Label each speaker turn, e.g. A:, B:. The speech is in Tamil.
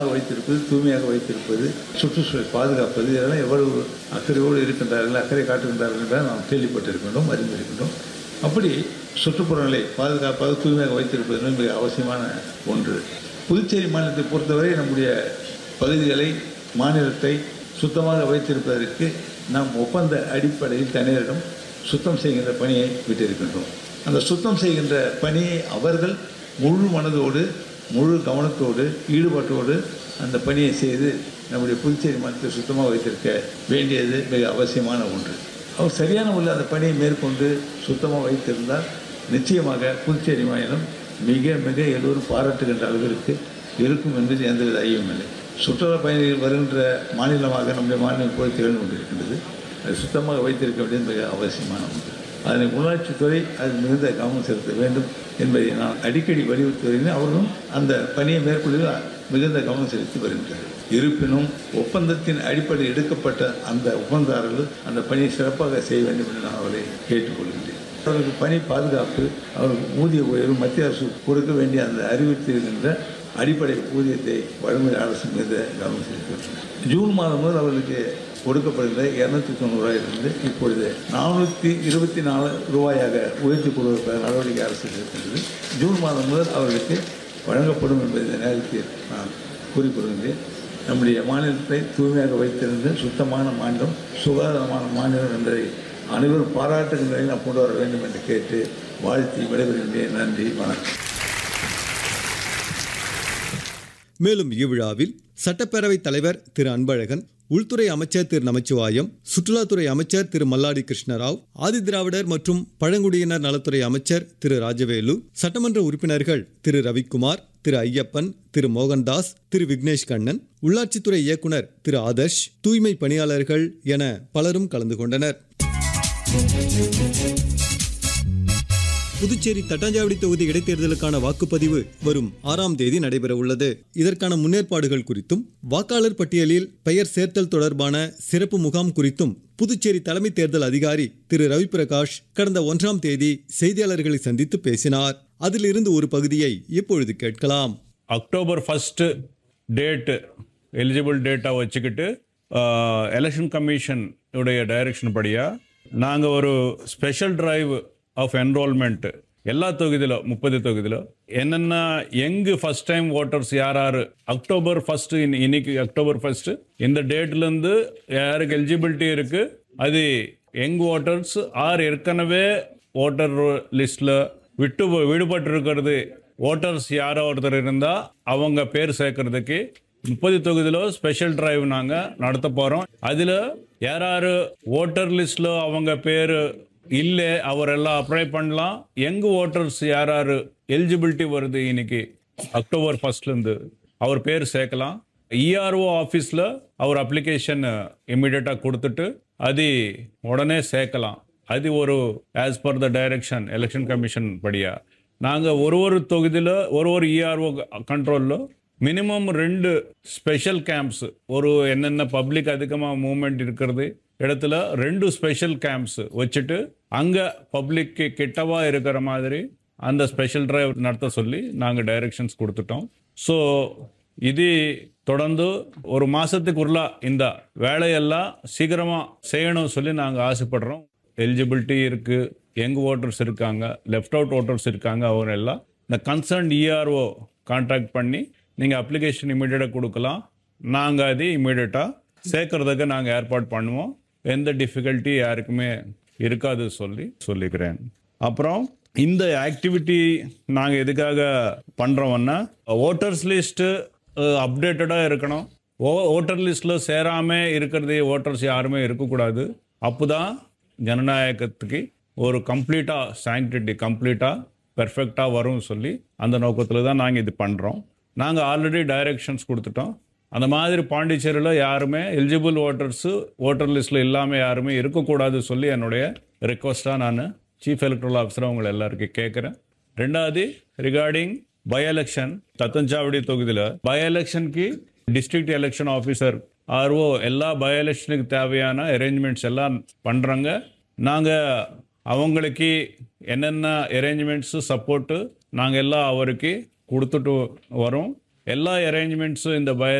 A: வைத்திருப்பது தூய்மையாக வைத்திருப்பது சுற்றுச்சூழல் பாதுகாப்பது இதெல்லாம் எவ்வளவு அக்கறையோடு இருக்கின்றார்கள் அக்கறை காட்டுகின்றார்கள் என்றால் நாம் கேள்விப்பட்டிருக்கின்றோம் அறிந்திருக்கின்றோம் அப்படி சுற்றுப்புறங்களை பாதுகாப்பாக தூய்மையாக வைத்திருப்பது என்பது மிக அவசியமான ஒன்று புதுச்சேரி மாநிலத்தை பொறுத்தவரை நம்முடைய பகுதிகளை மாநிலத்தை சுத்தமாக வைத்திருப்பதற்கு நாம் ஒப்பந்த அடிப்படையில் தனியரிடம் சுத்தம் செய்கின்ற பணியை விட்டிருக்கின்றோம் அந்த சுத்தம் செய்கின்ற பணியை அவர்கள் முழு மனதோடு முழு கவனத்தோடு ஈடுபாட்டோடு அந்த பணியை செய்து நம்முடைய புதுச்சேரி மாநிலத்தை சுத்தமாக வைத்திருக்க வேண்டியது மிக அவசியமான ஒன்று அவர் சரியான முறையில் அந்த பணியை மேற்கொண்டு சுத்தமாக வைத்திருந்தால் நிச்சயமாக புதுச்சேரி மாநிலம் மிக மிக எல்லோரும் பாராட்டுகின்ற அளவிற்கு இருக்கும் என்பது எந்தவித ஐயமில்லை சுற்றுலா பயணிகள் வருகின்ற மாநிலமாக நம்முடைய மாநிலம் இப்போது திகழ்ந்து கொண்டிருக்கின்றது அது சுத்தமாக வைத்திருக்க வேண்டியது மிக அவசியமான ஒன்று அதனை உள்ளாட்சித்துறை அது மிகுந்த கவனம் செலுத்த வேண்டும் என்பதை நான் அடிக்கடி வலியுறுத்தி வருகிறேன் அவர்களும் அந்த பணியை மேற்கொள்வதில் மிகுந்த கவனம் செலுத்தி வருகின்றனர் இருப்பினும் ஒப்பந்தத்தின் அடிப்படையில் எடுக்கப்பட்ட அந்த ஒப்பந்ததாரர்கள் அந்த பணியை சிறப்பாக செய்ய வேண்டும் என்று நான் அவரை கேட்டுக்கொள்கின்றேன் அவர்களுக்கு பணி பாதுகாப்பு அவர்களுக்கு ஊதிய உயர்வு மத்திய அரசு கொடுக்க வேண்டிய அந்த அறிவித்திருக்கின்ற அடிப்படை ஊதியத்தை வழங்குகிற அரசு மீது கவனம் செலுத்தியுள்ளனர் ஜூன் மாதம் முதல் அவர்களுக்கு கொடுக்கப்படுகிற இரநூத்தி தொண்ணூறாயிலிருந்து இப்பொழுது நானூற்றி இருபத்தி நாலு ரூபாயாக உயர்த்தி கொடுப்பதற்கான நடவடிக்கை அரசு எடுக்கின்றது ஜூன் மாதம் முதல் அவர்களுக்கு வழங்கப்படும் என்பதை இந்த நேரத்தில் நான் கூறிக்கொள்கின்றேன் நம்முடைய மாநிலத்தை தூய்மையாக வைத்திருந்து சுத்தமான மாநிலம் சுகாதாரமான மாநிலம் என்பதை அனைவரும் பாராட்டுகின்ற நிலையில் நான் கொண்டு வர வேண்டும் என்று கேட்டு வாழ்த்தி விடைபெறுகின்றேன் நன்றி வணக்கம்
B: மேலும் இவ்விழாவில் சட்டப்பேரவைத் தலைவர் திரு அன்பழகன் உள்துறை அமைச்சர் திரு நமச்சிவாயம் சுற்றுலாத்துறை அமைச்சர் திரு மல்லாடி கிருஷ்ணராவ் ஆதிதிராவிடர் மற்றும் பழங்குடியினர் நலத்துறை அமைச்சர் திரு ராஜவேலு சட்டமன்ற உறுப்பினர்கள் திரு ரவிக்குமார் திரு ஐயப்பன் திரு மோகன்தாஸ் திரு விக்னேஷ் கண்ணன் உள்ளாட்சித்துறை இயக்குனர் திரு ஆதர்ஷ் தூய்மை பணியாளர்கள் என பலரும் கலந்து கொண்டனர் புதுச்சேரி தட்டாஞ்சாவடி தொகுதி இடைத்தேர்தலுக்கான வாக்குப்பதிவு வரும் ஆறாம் தேதி நடைபெற உள்ளது இதற்கான முன்னேற்பாடுகள் குறித்தும் வாக்காளர் பட்டியலில் பெயர் சேர்த்தல் தொடர்பான சிறப்பு முகாம் குறித்தும் புதுச்சேரி தலைமை தேர்தல் அதிகாரி திரு ரவி பிரகாஷ் கடந்த ஒன்றாம் தேதி செய்தியாளர்களை சந்தித்து பேசினார் அதிலிருந்து ஒரு பகுதியை இப்பொழுது கேட்கலாம்
C: October first date eligible data வச்சுக்கிட்டு எலெக்ஷன் கமிஷன் உடைய டைரக்ஷன் படியாக நாங்கள் ஒரு ஸ்பெஷல் டிரைவ் ஆஃப் என்ரோல்மெண்ட் எல்லா தொகுதியில முப்பது தொகுதியில என்னென்ன எங்கு ஃபர்ஸ்ட் டைம் ஓட்டர்ஸ் யார் யாரு அக்டோபர் ஃபர்ஸ்ட் இன்னைக்கு அக்டோபர் ஃபர்ஸ்ட் இந்த டேட்ல இருந்து யாருக்கு எலிஜிபிலிட்டி இருக்கு அது யங் ஓட்டர்ஸ் ஆர் ஏற்கனவே ஓட்டர் லிஸ்ட்ல விட்டு விடுபட்டு இருக்கிறது ஓட்டர்ஸ் யாரோ ஒருத்தர் இருந்தா அவங்க பேர் சேர்க்கறதுக்கு முப்பது தொகுதியில ஸ்பெஷல் டிரைவ் நாங்க நடத்த போறோம் அதுல யாராரு ஓட்டர் லிஸ்ட்ல அவங்க பேரு இல்ல அவரெல்லாம் அப்ளை பண்ணலாம் யங் ஓட்டர்ஸ் யாராரு எலிஜிபிலிட்டி வருது இன்னைக்கு அக்டோபர் ஃபர்ஸ்ட்ல இருந்து அவர் பேர் சேர்க்கலாம் இஆர்ஓ ஆஃபீஸில் அவர் அப்ளிகேஷன் இம்மிடியட்டாக கொடுத்துட்டு அது உடனே சேர்க்கலாம் அது ஒரு as per the direction election commission படியா நாங்கள் ஒரு ஒரு தொகுதியில் ஒரு ஒரு இஆர்ஓ கண்ட்ரோலில் மினிமம் ரெண்டு ஸ்பெஷல் கேம்ப்ஸ் ஒரு என்னென்ன பப்ளிக் அதிகமாக மூவ்மெண்ட் இருக்கிறது இடத்துல ரெண்டு ஸ்பெஷல் கேம்ப்ஸ் வச்சுட்டு அங்கே பப்ளிக்கு கிட்டவா இருக்கிற மாதிரி அந்த ஸ்பெஷல் டிரைவ் நடத்த சொல்லி நாங்கள் டைரக்ஷன்ஸ் கொடுத்துட்டோம் ஸோ இது தொடர்ந்து ஒரு மாசத்துக்குள்ள இந்த வேலையெல்லாம் சீக்கிரமா செய்யணும் சொல்லி நாங்கள் ஆசைப்படுறோம் எலிஜிபிலிட்டி இருக்கு யங் ஓட்டர்ஸ் இருக்காங்க லெஃப்ட் அவுட் ஓட்டர்ஸ் இருக்காங்க அவங்க எல்லாம் இந்த கன்சர்ன் இஆர்ஓ கான்டாக்ட் பண்ணி நீங்கள் அப்ளிகேஷன் இமீடியட்டாக கொடுக்கலாம் நாங்கள் அது இமீடியட்டாக சேர்க்கறதுக்கு நாங்கள் ஏற்பாடு பண்ணுவோம் எந்த டிஃபிகல்ட்டி யாருக்குமே இருக்காது சொல்லி சொல்லிக்கிறேன் அப்புறம் இந்த ஆக்டிவிட்டி நாங்கள் எதுக்காக பண்ணுறோம்னா ஓட்டர்ஸ் லிஸ்ட்டு அப்டேட்டடாக இருக்கணும் ஓ ஓட்டர் லிஸ்ட்டில் சேராமல் இருக்கிறது ஓட்டர்ஸ் யாருமே இருக்கக்கூடாது அப்போதான் ஜனநாயகத்துக்கு ஒரு கம்ப்ளீட்டாக சாங்டிட்டி கம்ப்ளீட்டாக பெர்ஃபெக்டாக வரும்னு சொல்லி அந்த நோக்கத்தில் தான் நாங்கள் இது பண்ணுறோம் நாங்கள் ஆல்ரெடி டைரக்ஷன்ஸ் கொடுத்துட்டோம் அந்த மாதிரி பாண்டிச்சேரியில் யாருமே எலிஜிபிள் ஓட்டர்ஸு ஓட்டர் லிஸ்ட்டில் இல்லாமல் யாருமே இருக்கக்கூடாது சொல்லி என்னுடைய ரெக்வஸ்ட்டாக நான் சீஃப் எலக்ட்ரல் ஆஃபீஸர் உங்களை எல்லாருக்கும் கேட்குறேன் ரெண்டாவது ரிகார்டிங் பை எலெக்ஷன் தத்தஞ்சாவடி தொகுதியில் பை எலெக்ஷனுக்கு டிஸ்ட்ரிக்ட் எலெக்ஷன் ஆஃபீஸர் ஆர்ஓ எல்லா பை எலெக்ஷனுக்கு தேவையான அரேஞ்ச்மெண்ட்ஸ் எல்லாம் பண்ணுறாங்க நாங்கள் அவங்களுக்கு என்னென்ன அரேஞ்ச்மெண்ட்ஸு சப்போர்ட்டு நாங்கள் எல்லாம் அவருக்கு கொடுத்துட்டு வரோம் எல்லா அரேஞ்ச்மெண்ட்ஸும் இந்த பை